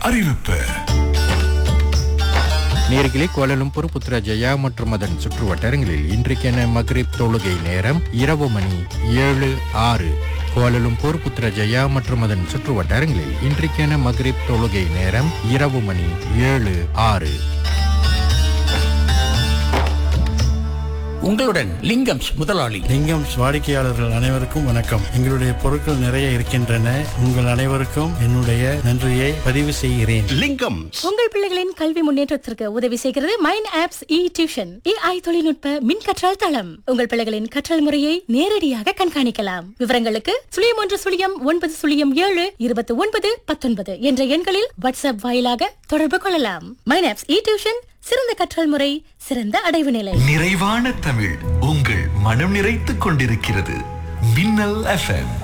அறிவிப்பு நேர்களே கோலலும்பூர் புத்ரஜயா மற்றும் அதன் சுற்று வட்டாரங்களில் இன்றைக்கென மக்ரிப் தொழுகை நேரம் இரவு மணி ஏழு ஆறு கோலலும்பூர் புத்ரஜயா மற்றும் அதன் சுற்று வட்டாரங்களில் இன்றைக்கென மக்ரிப் தொழுகை நேரம் இரவு மணி ஏழு ஆறு உங்களுடன் லிங்கம்ஸ் முதலாளி லிங்கம் வாடிக்கையாளர்கள் அனைவருக்கும் வணக்கம் எங்களுடைய பொருட்கள் நிறைய இருக்கின்றன உங்கள் அனைவருக்கும் என்னுடைய நன்றியை பதிவு செய்கிறேன் லிங்கம் உங்கள் பிள்ளைகளின் கல்வி முன்னேற்றத்திற்கு உதவி செய்கிறது mind apps e tuition AI தொழில்நுட்ப மின் கற்றல் தளம் உங்கள் பிள்ளைகளின் கற்றல் முறையை நேரடியாக கண்காணிக்கலாம் விவரங்களுக்கு சுழியம் ஒன்று சுழியம் ஒன்பது சுழியம் ஏழு இருபத்தி ஒன்பது பத்தொன்பது என்ற எண்களில் வாட்ஸ்அப் வாயிலாக தொடர்பு கொள்ளலாம் மைண்ட் ஆப்ஸ் இ டியூஷன் சிறந்த கற்றல் முறை சிறந்த அடைவு நிலை நிறைவான தமிழ் உங்கள் மனம் நிறைத்துக் கொண்டிருக்கிறது மின்னல் எஃப்எம்